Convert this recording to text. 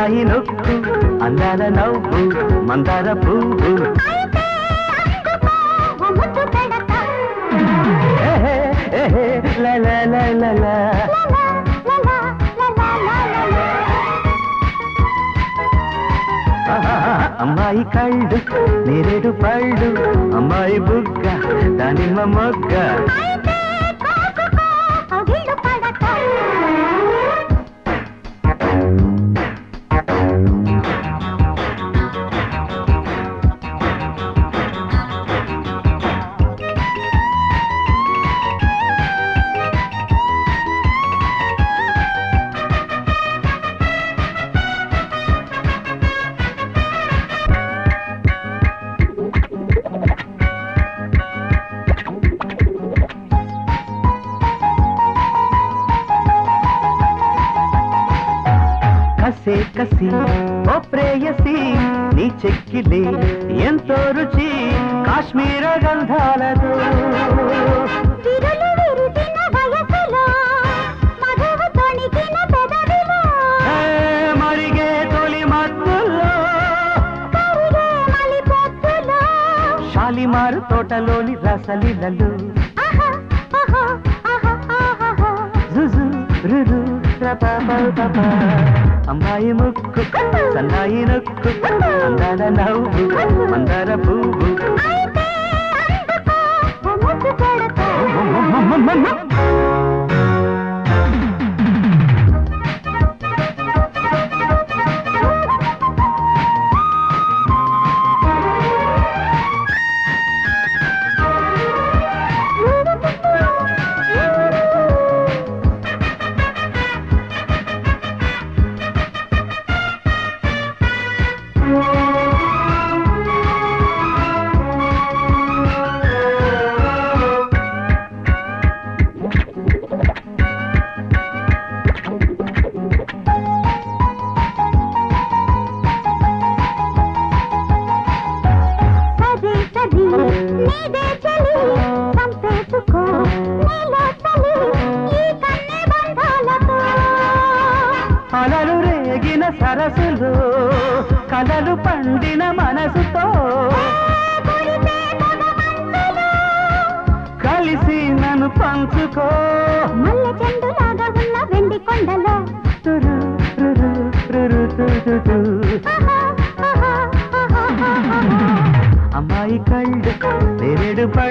సన్నాయి నొక్కు అందాల నవ్వు మందార పువ్వు అయితే అందుకో ఓ ముద్దు పెడతా ఏహే, ఏహే, లా, లా, లా, లా, లా. లలా, లలా, లలా, లలా, లలా. ఆహాహా, అమ్మాయి కళ్ళు నేరేడు పళ్ళు అమ్మాయి బుగ్గ దానిమ్మ మొగ్గ అయితే కాసుకో కౌగిళ్ళు పడతా కసే కసి ఓ ప్రేయసి నీ చెక్కిలే ఎంతో రుచి కాశ్మీర గంధాలతో విరులు విరిసిన వయసులో మధువు తొణికిన పెదవిలో ఏ, మరిగే తొలి మత్తుల్లో కరిగే మలిపొత్తులో షాలిమారు తోటలోని రసలిలలు ఆహా ఆహా ఆహా ఆహా జుజు రురు రపపపప. అమ్మాయి ముక్కు సన్నాయి నొక్కు అందాల నవ్వు మందార పువ్వు అయితే అందుకో ఓ ముద్దు పెడతా సది సది నీదే చలి చంపేసుకో నీలో చలి ఈ కన్నె బంధాలతో అలలు రేగిన సరస్సులో కలలు పండిన మనసుతో కురిసే పొగ మంచులో కలిసి నన్ను పంచుకో మల్లె చెండులాగా ఉన్న వెండి కొండలో తురు, రురు, రురు, తు, తు, తు. ఆహా, ఆహా, ఆహా, ఆహా. అమ్మాయి కళ్ళు నేరేడు పళ్ళు